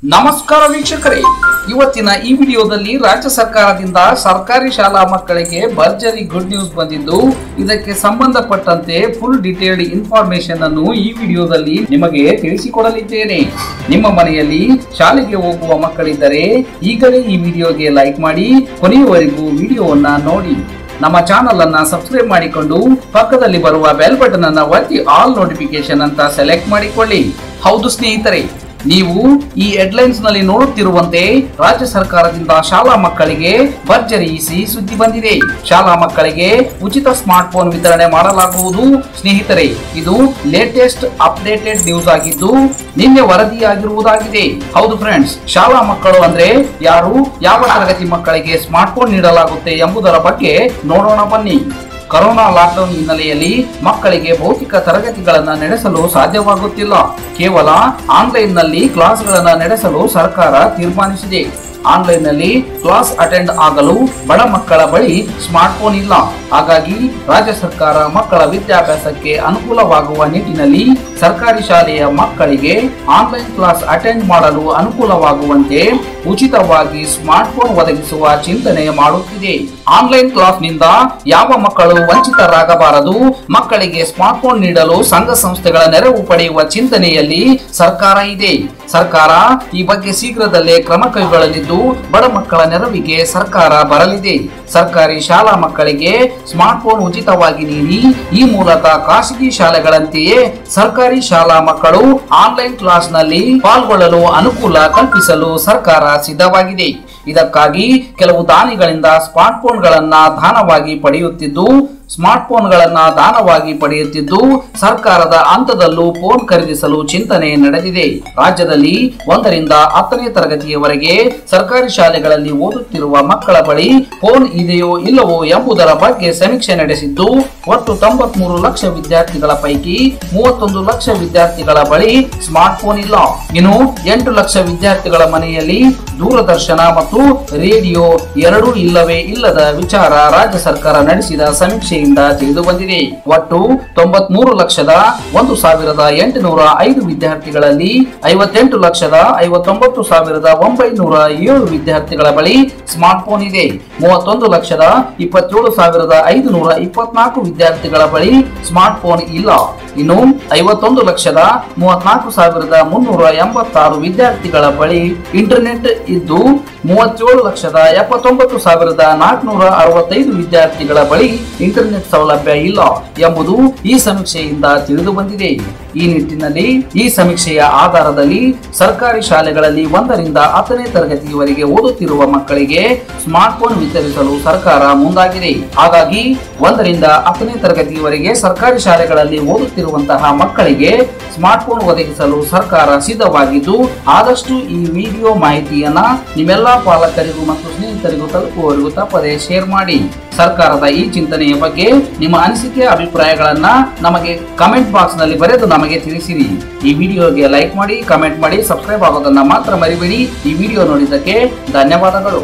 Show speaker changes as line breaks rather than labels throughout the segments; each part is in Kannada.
ನಮಸ್ಕಾರ ವೀಕ್ಷಕರೇ ಇವತ್ತಿನ ಈ ವಿಡಿಯೋದಲ್ಲಿ ರಾಜ್ಯ ಸರ್ಕಾರದಿಂದ ಸರ್ಕಾರಿ ಶಾಲಾ ಮಕ್ಕಳಿಗೆ ಭರ್ಜರಿ ಗುಡ್ ನ್ಯೂಸ್ ಬಂದಿದ್ದು ಇದಕ್ಕೆ ಸಂಬಂಧಪಟ್ಟಂತೆ ಫುಲ್ ಡೀಟೇಲ್ಡ್ ಇನ್ಫಾರ್ಮೇಶನ್ ಅನ್ನು ಈ ವಿಡಿಯೋದಲ್ಲಿ ನಿಮಗೆ ತಿಳಿಸಿಕೊಡಲಿದ್ದೇನೆ ನಿಮ್ಮ ಮನೆಯಲ್ಲಿ ಶಾಲೆಗೆ ಹೋಗುವ ಮಕ್ಕಳಿದ್ದರೆ ಈಗಲೇ ಈ ವಿಡಿಯೋಗೆ ಲೈಕ್ ಮಾಡಿ ಕೊನೆಯವರೆಗೂ ವಿಡಿಯೋವನ್ನ ನೋಡಿ ನಮ್ಮ ಚಾನಲ್ ಅನ್ನ ಸಬ್ಸ್ಕ್ರೈಬ್ ಮಾಡಿಕೊಂಡು ಪಕ್ಕದಲ್ಲಿ ಬರುವ ಬೆಲ್ ಬಟನ್ ಅನ್ನ ಒತ್ತಿ ಆಲ್ ನೋಟಿಫಿಕೇಶನ್ ಅಂತ ಸೆಲೆಕ್ಟ್ ಮಾಡಿಕೊಳ್ಳಿ ಹೌದು ಸ್ನೇಹಿತರೆ ನೀವು ಈ ಹೆಡ್ಲೈನ್ಸ್ ನಲ್ಲಿ ನೋಡುತ್ತಿರುವಂತೆ ರಾಜ್ಯ ಸರ್ಕಾರದಿಂದ ಶಾಲಾ ಮಕ್ಕಳಿಗೆ ಭರ್ಜರಿ ಸಿಹಿ ಸುದ್ದಿ ಬಂದಿದೆ ಶಾಲಾ ಮಕ್ಕಳಿಗೆ ಉಚಿತ ಸ್ಮಾರ್ಟ್ ಫೋನ್ ವಿತರಣೆ ಮಾಡಲಾಗುವುದು ಸ್ನೇಹಿತರೆ ಇದು ಲೇಟೆಸ್ಟ್ ಅಪ್ಡೇಟೆಡ್ ನ್ಯೂಸ್ ಆಗಿದ್ದು ನಿನ್ನೆ ವರದಿಯಾಗಿರುವುದಾಗಿದೆ ಹೌದು ಫ್ರೆಂಡ್ಸ್ ಶಾಲಾ ಮಕ್ಕಳು ಅಂದ್ರೆ ಯಾರು ಯಾವ ತರಗತಿ ಮಕ್ಕಳಿಗೆ ಸ್ಮಾರ್ಟ್ ಫೋನ್ ನೀಡಲಾಗುತ್ತೆ ಎಂಬುದರ ಬಗ್ಗೆ ನೋಡೋಣ ಬನ್ನಿ ಕೊರೋನಾ ಲಾಕ್ಡೌನ್ ಹಿನ್ನೆಲೆಯಲ್ಲಿ ಮಕ್ಕಳಿಗೆ ಭೌತಿಕ ತರಗತಿಗಳನ್ನು ನಡೆಸಲು ಸಾಧ್ಯವಾಗುತ್ತಿಲ್ಲ ಕೇವಲ ಆನ್ಲೈನ್ನಲ್ಲಿ ಕ್ಲಾಸ್ಗಳನ್ನು ನಡೆಸಲು ಸರ್ಕಾರ ತೀರ್ಮಾನಿಸಿದೆ ಆನ್ಲೈನ್ನಲ್ಲಿ ಕ್ಲಾಸ್ ಅಟೆಂಡ್ ಆಗಲು ಬಡ ಮಕ್ಕಳ ಬಳಿ ಸ್ಮಾರ್ಟ್ ಫೋನ್ ಇಲ್ಲ ಹಾಗಾಗಿ ರಾಜ್ಯ ಸರ್ಕಾರ ಮಕ್ಕಳ ವಿದ್ಯಾಭ್ಯಾಸಕ್ಕೆ ಅನುಕೂಲವಾಗುವ ನಿಟ್ಟಿನಲ್ಲಿ ಸರ್ಕಾರಿ ಶಾಲೆಯ ಮಕ್ಕಳಿಗೆ ಆನ್ಲೈನ್ ಕ್ಲಾಸ್ ಅಟೆಂಡ್ ಮಾಡಲು ಅನುಕೂಲವಾಗುವಂತೆ ಉಚಿತವಾಗಿ ಸ್ಮಾರ್ಟ್ ಫೋನ್ ಒದಗಿಸುವ ಚಿಂತನೆ ಮಾಡುತ್ತಿದೆ ಆನ್ಲೈನ್ ಕ್ಲಾಸ್ನಿಂದ ಯಾವ ಮಕ್ಕಳು ವಂಚಿತರಾಗಬಾರದು ಮಕ್ಕಳಿಗೆ ಸ್ಮಾರ್ಟ್ ಫೋನ್ ನೀಡಲು ಸಂಘ ಸಂಸ್ಥೆಗಳ ನೆರವು ಪಡೆಯುವ ಚಿಂತನೆಯಲ್ಲಿ ಸರ್ಕಾರ ಇದೆ ಸರ್ಕಾರ ಈ ಬಗ್ಗೆ ಶೀಘ್ರದಲ್ಲೇ ಕ್ರಮ ಕೈಗೊಳ್ಳಲಿದ್ದು ಬಡ ಮಕ್ಕಳ ನೆರವಿಗೆ ಸರ್ಕಾರ ಬರಲಿದೆ ಸರ್ಕಾರಿ ಶಾಲಾ ಮಕ್ಕಳಿಗೆ ಸ್ಮಾರ್ಟ್ ಫೋನ್ ಉಚಿತವಾಗಿ ನೀಡಿ ಈ ಮೂಲಕ ಖಾಸಗಿ ಶಾಲೆಗಳಂತೆಯೇ ಸರ್ಕಾರಿ ಶಾಲಾ ಮಕ್ಕಳು ಆನ್ಲೈನ್ ಕ್ಲಾಸ್ನಲ್ಲಿ ಪಾಲ್ಗೊಳ್ಳಲು ಅನುಕೂಲ ಕಲ್ಪಿಸಲು ಸರ್ಕಾರ ಸಿದ್ಧವಾಗಿದೆ ಇದಕ್ಕಾಗಿ ಕೆಲವು ದಾನಿಗಳಿಂದ ಸ್ಮಾರ್ಟ್ ಫೋನ್ಗಳನ್ನ ದಾನವಾಗಿ ಪಡೆಯುತ್ತಿದ್ದು ಸ್ಮಾರ್ಟ್ ಫೋನ್ಗಳನ್ನ ದಾನವಾಗಿ ಪಡೆಯುತ್ತಿದ್ದು ಸರ್ಕಾರದ ಹಂತದಲ್ಲೂ ಫೋನ್ ಖರೀದಿಸಲು ಚಿಂತನೆ ನಡೆದಿದೆ ರಾಜ್ಯದಲ್ಲಿ ಒಂದರಿಂದ ಹತ್ತನೇ ತರಗತಿಯವರೆಗೆ ಸರ್ಕಾರಿ ಶಾಲೆಗಳಲ್ಲಿ ಓದುತ್ತಿರುವ ಮಕ್ಕಳ ಬಳಿ ಫೋನ್ ಇದೆಯೋ ಇಲ್ಲವೋ ಎಂಬುದರ ಬಗ್ಗೆ ಸಮೀಕ್ಷೆ ನಡೆಸಿದ್ದು ಒಟ್ಟು ತೊಂಬತ್ಮೂರು ಲಕ್ಷ ವಿದ್ಯಾರ್ಥಿಗಳ ಪೈಕಿ ಮೂವತ್ತೊಂದು ಲಕ್ಷ ವಿದ್ಯಾರ್ಥಿಗಳ ಬಳಿ ಸ್ಮಾರ್ಟ್ ಫೋನ್ ಇಲ್ಲ ಇನ್ನು ಎಂಟು ಲಕ್ಷ ವಿದ್ಯಾರ್ಥಿಗಳ ಮನೆಯಲ್ಲಿ ದೂರದರ್ಶನ ಮತ್ತು ರೇಡಿಯೋ ಎರಡೂ ಇಲ್ಲವೇ ಇಲ್ಲದ ವಿಚಾರ ರಾಜ್ಯ ಸರ್ಕಾರ ನಡೆಸಿದ ಸಮೀಕ್ಷೆಯಿಂದ ತಿಳಿದು ಬಂದಿದೆ ಒಟ್ಟು ತೊಂಬತ್ಮೂರು ಲಕ್ಷದ ಒಂದು ಸಾವಿರದ ಎಂಟುನೂರ ಐದು ವಿದ್ಯಾರ್ಥಿಗಳಲ್ಲಿ ಐವತ್ತೆಂಟು ಲಕ್ಷದ ಐವತ್ತೊಂಬತ್ತು ಸಾವಿರದ ಒಂಬೈನೂರ ಏಳು ವಿದ್ಯಾರ್ಥಿಗಳ ಬಳಿ ಸ್ಮಾರ್ಟ್ ಫೋನ್ ಇದೆ ಮೂವತ್ತೊಂದು ಲಕ್ಷದ ಇಪ್ಪತ್ತೇಳು ಸಾವಿರದ ಐದು ನೂರ ಇಪ್ಪತ್ನಾಲ್ಕು ವಿದ್ಯಾರ್ಥಿಗಳ ಬಳಿ ಸ್ಮಾರ್ಟ್ ಫೋನ್ ಇಲ್ಲ ಇನ್ನು ಐವತ್ತೊಂದು ಲಕ್ಷದ ಮೂವತ್ನಾಲ್ಕು ಸಾವಿರದ ಮುನ್ನೂರ ಎಂಬತ್ತಾರು ವಿದ್ಯಾರ್ಥಿಗಳ ಬಳಿ ಇಂಟರ್ನೆಟ್ ಇದ್ದು ಮೂವತ್ತೇಳು ಲಕ್ಷದ ಎಪ್ಪತ್ತೊಂಬತ್ತು ಸಾವಿರದ ನಾಲ್ಕುನೂರ ಅರವತ್ತೈದು ವಿದ್ಯಾರ್ಥಿಗಳ ಬಳಿ ಇಂಟರ್ನೆಟ್ ಸೌಲಭ್ಯ ಇಲ್ಲ ಎಂಬುದು ಈ ಸಮೀಕ್ಷೆಯಿಂದ ತಿಳಿದು ಬಂದಿದೆ ಈ ನಿಟ್ಟಿನಲ್ಲಿ ಈ ಸಮೀಕ್ಷೆಯ ಆಧಾರದಲ್ಲಿ ಸರ್ಕಾರಿ ಶಾಲೆಗಳಲ್ಲಿ ಒಂದರಿಂದ ಹತ್ತನೇ ತರಗತಿಯವರೆಗೆ ಓದುತ್ತಿರುವ ಮಕ್ಕಳಿಗೆ ಸ್ಮಾರ್ಟ್ ಫೋನ್ ವಿತರಿಸಲು ಸರ್ಕಾರ ಮುಂದಾಗಿದೆ ಹಾಗಾಗಿ ಒಂದರಿಂದ ಹತ್ತನೇ ತರಗತಿಯವರೆಗೆ ಸರ್ಕಾರಿ ಶಾಲೆಗಳಲ್ಲಿ ಓದುತ್ತಿರುವಂತಹ ಮಕ್ಕಳಿಗೆ ಸ್ಮಾರ್ಟ್ ಫೋನ್ ಒದಗಿಸಲು ಸರ್ಕಾರ ಸಿದ್ಧವಾಗಿದ್ದು ಆದಷ್ಟು ಈ ವಿಡಿಯೋ ಮಾಹಿತಿಯನ್ನ ನಿಮ್ಮೆಲ್ಲಾ ಪಾಲಕರಿಗೂ ಮತ್ತು ಸ್ನೇಹಿತರಿಗೂ ತಲುಪುವವರೆಗೂ ತಪ್ಪದೆ ಶೇರ್ ಮಾಡಿ ಸರ್ಕಾರದ ಈ ಚಿಂತನೆಯ ಬಗ್ಗೆ ನಿಮ್ಮ ಅನಿಸಿಕೆ ಅಭಿಪ್ರಾಯಗಳನ್ನ ನಮಗೆ ಕಮೆಂಟ್ ಬಾಕ್ಸ್ ನಲ್ಲಿ ಬರೆದು ನಮಗೆ ತಿಳಿಸಿರಿ ಈ ವಿಡಿಯೋಗೆ ಲೈಕ್ ಮಾಡಿ ಕಮೆಂಟ್ ಮಾಡಿ ಸಬ್ಸ್ಕ್ರೈಬ್ ಆಗೋದನ್ನ ಮಾತ್ರ ಮರಿಬೇಡಿ ಈ ವಿಡಿಯೋ ನೋಡಿದ್ದಕ್ಕೆ ಧನ್ಯವಾದಗಳು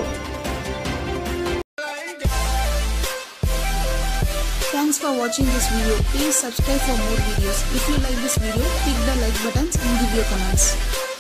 Thanks for watching this video. Please subscribe for more videos. If you like this video, click the like buttons and give your comments.